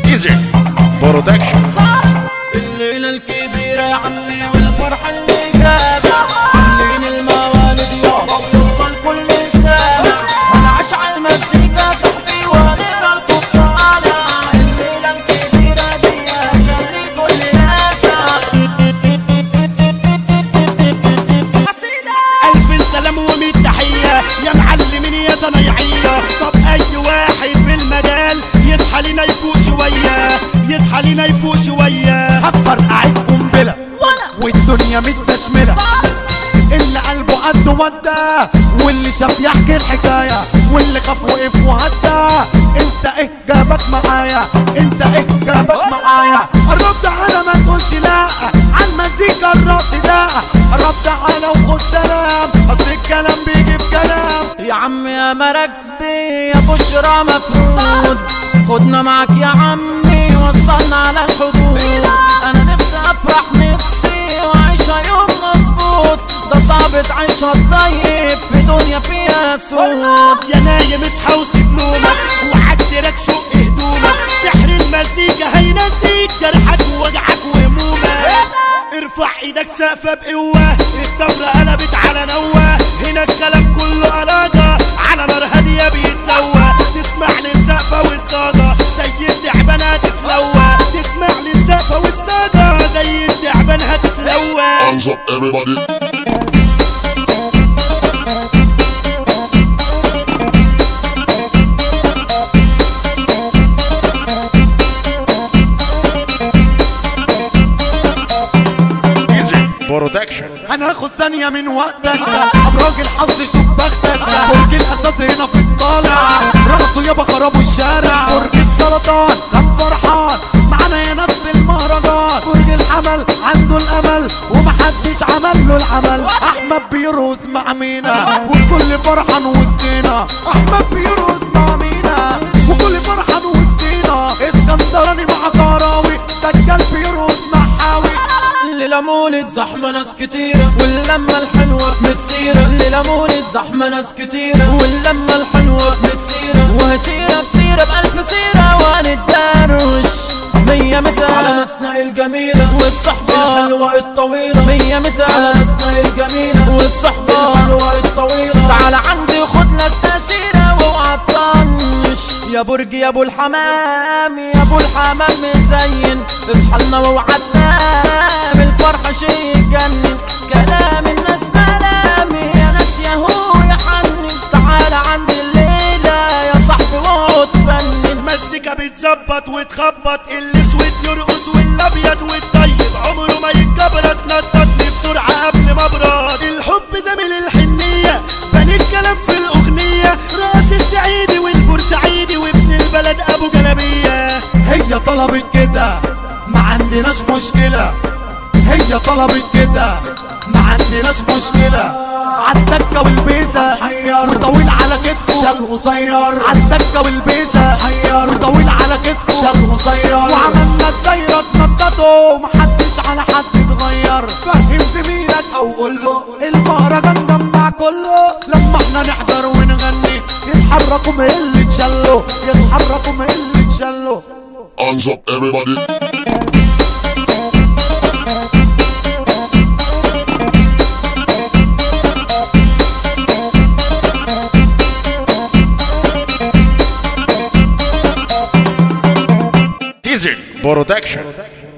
ديزل برودكشن الليلة الكبيرة يا عمي والفرحة اللي جابة عاملين الموالد يابا ويلا الكل سامع انا عاش على المزيكا صاحبي وغير القبطانة الليلة الكبيرة دي خلي الكل ياسع ألف سلام ومية تحية يا معلمين يا صنايعية طب أي واحد في المجال يصحى لينا يفوق شوية يصحى لينا يفوق شوية هتفرقعك قنبلة والدنيا متشملة اللي قلبه قد ودى واللي شاف يحكي الحكاية واللي خاف وقف وهدى انت ايه جابك معايا انت ايه جابك معايا قرب تعالى ما تقولش لا عالمزيكا الراس لا قرب تعالى وخد سلام اصل الكلام بيجيب كلام يا عم يا مراكبي يا بشرى مفروض خدنا معك يا عمي وصلنا على الحدود انا نفسي افرح نفسي وعيشها يوم مظبوط ده صعب تعيشها الطيب في دنيا فيها سود يا نايم اصحى وسيب نومك وحدرك شق هدومك سحر المزيكا هينسيك جرحك ووجعك وهمومك ارفع ايدك سقفة بقوة الطفرة قلبت على نوة هنا الكلام كله علاقة على نار هادية بيتسوى تسمع للسقفة والصاجة زي التعبان هتتلوى تسمع للسقفة والصاجة زي التعبان هتتلوى Hands up everybody ديزل برودكشن هناخد ثانية من وقتك أبراج الحظ شوف بختك برج الأسد هنا في الطالع رقصوا يابا خربوا الشارع برج السرطان كان فرحان معانا يا ناس في المهرجان برج الحمل عنده الأمل ومحدش عمل له العمل أحمد بيرقص مع مينا والكل فرحان وسطينا أحمد بيرقص مع مينا وكل فرحان وسطينا اسكندراني مع كراوي دجال بيرقص مع حاوي الليلة مولد زحمة ناس كتيرة واللمة الحلوة بتسيرة الليلة مولد زحمة ناس كتيرة واللمة الحلوة بتسيرة وهسيرة بسيرة بألف سيرة وهنتدروش مية مسا على ناسنا الجميلة والصحبة الحلوة الطويلة مية مسا على ناسنا الجميلة والصحبة الحلوة الطويلة تعال عندي خد لك تأشيرة واوعى تطنش يا برج يا ابو الحمام يا ابو الحمام مزين اصحى لنا واوعى تنام الفرحة شي يجنن كلام الناس ملام يا ناس يا هو يا حنن تعال عندي الليلة يا صاحبي واقعد فنن المزيكا بتظبط وتخبط الاسود يرقص والابيض والطيب عمره ما يتكبر تنططني بسرعه قبل ما ابرد الحب زميل الحنيه بني الكلام في الاغنيه راس السعيدي والبورسعيدي وابن البلد ابو جلبيه هي طلبت كده ما عندناش مشكلة هي طلبت كده ما عندناش مشكلة عالدكة والبيزة حير وطويل على كتفه شال قصير عالدكة والبيزة حير وطويل على كتفه شال قصير وعملنا الدايرة تنططه محدش على حد اتغير فهم زميلك او قول له المهرجان جمع كله لما احنا نحضر ونغني يتحركوا من اللي اتشلوا يتحركوا من اللي اتشلوا Hands up everybody ديزل برودكشن